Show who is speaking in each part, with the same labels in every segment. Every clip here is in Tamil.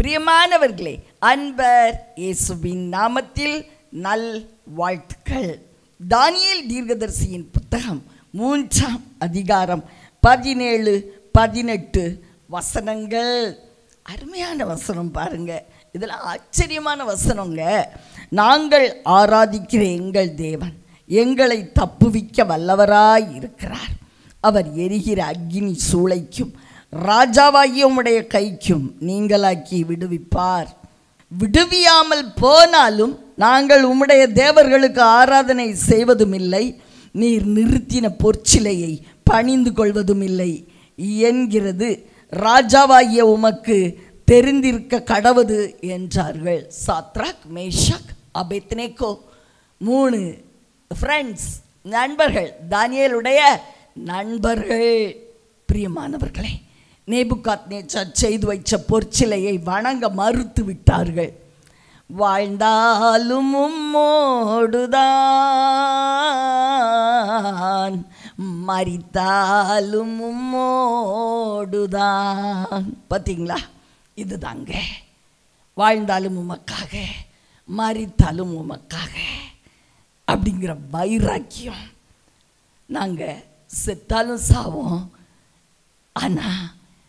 Speaker 1: பிரியமானவர்களே அன்பர் இயேசுவின் நாமத்தில் நல் வாழ்த்துக்கள் தானியேல் தீர்க்கதரிசியின் புத்தகம் மூன்றாம் அதிகாரம் பதினேழு பதினெட்டு வசனங்கள் அருமையான வசனம் பாருங்க இதெல்லாம் ஆச்சரியமான வசனங்க நாங்கள் ஆராதிக்கிற எங்கள் தேவன் எங்களை தப்புவிக்க வல்லவராய் இருக்கிறார் அவர் எரிகிற அக்கினி சூளைக்கும் ராஜாவாகிய உம்முடைய கைக்கும் நீங்களாக்கி விடுவிப்பார் விடுவியாமல் போனாலும் நாங்கள் உம்முடைய தேவர்களுக்கு ஆராதனை செய்வதும் இல்லை நீர் நிறுத்தின பொற்சிலையை பணிந்து கொள்வதும் இல்லை என்கிறது ராஜாவாகிய உமக்கு தெரிந்திருக்க கடவுது என்றார்கள் சாத்ராக் மேஷக் அபெத்னேகோ மூணு ஃப்ரெண்ட்ஸ் நண்பர்கள் தானியேலுடைய நண்பர்கள் பிரியமானவர்களே நேபுகாத் நேச்சார் செய்து வைச்ச பொற்சிலையை வணங்க மறுத்து விட்டார்கள் வாழ்ந்தாலும் உம்மோடுதான் மறித்தாலும் உம்மோடுதான் பார்த்தீங்களா இதுதாங்க வாழ்ந்தாலும் உமக்காக மறித்தாலும் உமக்காக அப்படிங்கிற வைராக்கியம் நாங்கள் செத்தாலும் சாவோம் ஆனால்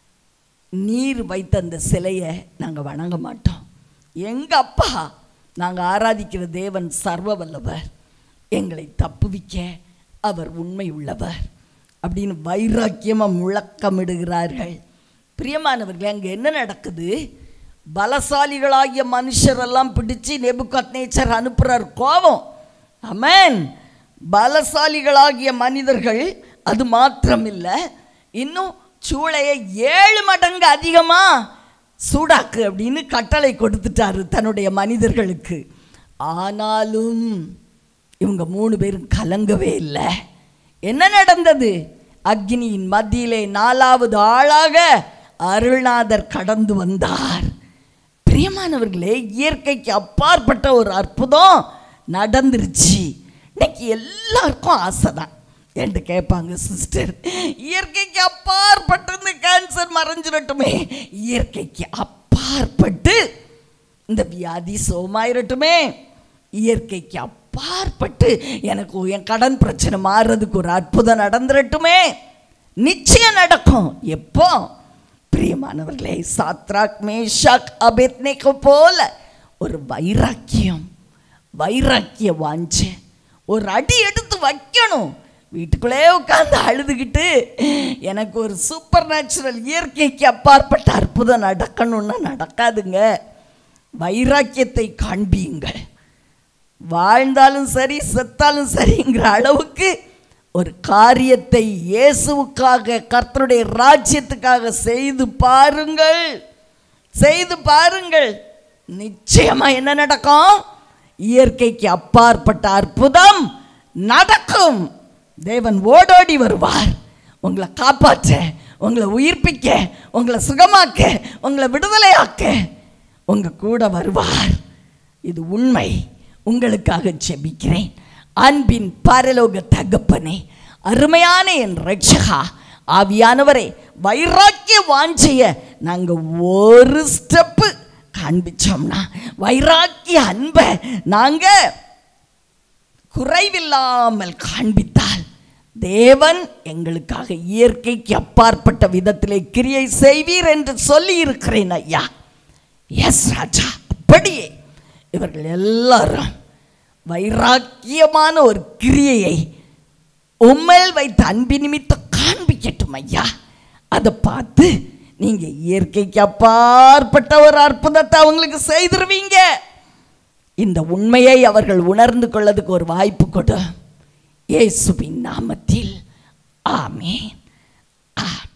Speaker 1: நீர் வைத்த அந்த சிலையை நாங்கள் வணங்க மாட்டோம் எங்கள் அப்பா நாங்கள் ஆராதிக்கிற தேவன் சர்வ வல்லவர் எங்களை தப்புவிக்க அவர் உண்மை உள்ளவர் அப்படின்னு வைராக்கியமாக முழக்கமிடுகிறார்கள் பிரியமானவர்களே அங்கே என்ன நடக்குது பலசாலிகளாகிய மனுஷரெல்லாம் பிடிச்சு நெபுகாத் நேச்சர் அனுப்புகிறார் கோபம் அமேன் பலசாலிகளாகிய மனிதர்கள் அது மாத்திரமில்லை இன்னும் சூளையை ஏழு மடங்கு அதிகமாக சூடாக்கு அப்படின்னு கட்டளை கொடுத்துட்டாரு தன்னுடைய மனிதர்களுக்கு ஆனாலும் இவங்க மூணு பேரும் கலங்கவே இல்லை என்ன நடந்தது அக்னியின் மத்தியிலே நாலாவது ஆளாக அருள்நாதர் கடந்து வந்தார் பிரியமானவர்களே இயற்கைக்கு அப்பாற்பட்ட ஒரு அற்புதம் நடந்துருச்சு இன்னைக்கு எல்லாருக்கும் ஆசை தான் என்று கேட்பாங்க சிஸ்டர் இயற்கைக்கு அப்பாற்பட்டு கேன்சர் மறைஞ்சிடட்டுமே இயற்கைக்கு அப்பாற்பட்டு இந்த வியாதி சோமாயிரட்டுமே இயற்கைக்கு அப்பாற்பட்டு எனக்கு என் கடன் பிரச்சனை மாறுறதுக்கு ஒரு அற்புதம் நடந்துடட்டுமே நிச்சயம் நடக்கும் எப்போ பிரியமானவர்களே சாத்ராக் மேஷாக் அபேத்னேக்கு போல ஒரு வைராக்கியம் வைராக்கிய வாஞ்சை ஒரு அடி எடுத்து வைக்கணும் வீட்டுக்குள்ளே உட்காந்து அழுதுகிட்டு எனக்கு ஒரு சூப்பர் நேச்சுரல் இயற்கைக்கு அப்பாற்பட்ட அற்புதம் நடக்கணும்னா நடக்காதுங்க வைராக்கியத்தை காண்பியுங்கள் வாழ்ந்தாலும் சரி செத்தாலும் சரிங்கிற அளவுக்கு ஒரு காரியத்தை இயேசுவுக்காக கர்த்தருடைய ராஜ்யத்துக்காக செய்து பாருங்கள் செய்து பாருங்கள் நிச்சயமா என்ன நடக்கும் இயற்கைக்கு அப்பாற்பட்ட அற்புதம் நடக்கும் தேவன் ஓடோடி வருவார் உங்களை காப்பாற்ற உங்களை உயிர்ப்பிக்க உங்களை சுகமாக்க உங்களை விடுதலையாக்க உங்க கூட வருவார் இது உண்மை உங்களுக்காக ஜெபிக்கிறேன் அன்பின் பரலோக தகப்பனே அருமையான என் ரட்சகா ஆவியானவரே வைராக்கிய வாஞ்சைய நாங்கள் ஒரு ஸ்டெப்பு காண்பிச்சோம்னா வைராக்கிய அன்பை நாங்கள் குறைவில்லாமல் காண்பித்தால் தேவன் எங்களுக்காக இயற்கைக்கு அப்பாற்பட்ட விதத்திலே கிரியை செய்வீர் என்று சொல்லி இருக்கிறேன் ஐயா எஸ் ராஜா அப்படியே இவர்கள் எல்லாரும் வைராக்கியமான ஒரு கிரியையை உண்மையில் வைத்த அன்பு நிமித்தம் காண்பிக்கட்டும் ஐயா அதை பார்த்து நீங்க இயற்கைக்கு அப்பாற்பட்ட ஒரு அற்புதத்தை அவங்களுக்கு செய்திருவீங்க இந்த உண்மையை அவர்கள் உணர்ந்து கொள்ளதுக்கு ஒரு வாய்ப்பு கொடு இயேசுவின் நாமத்தில் ஆமென் ஆமென்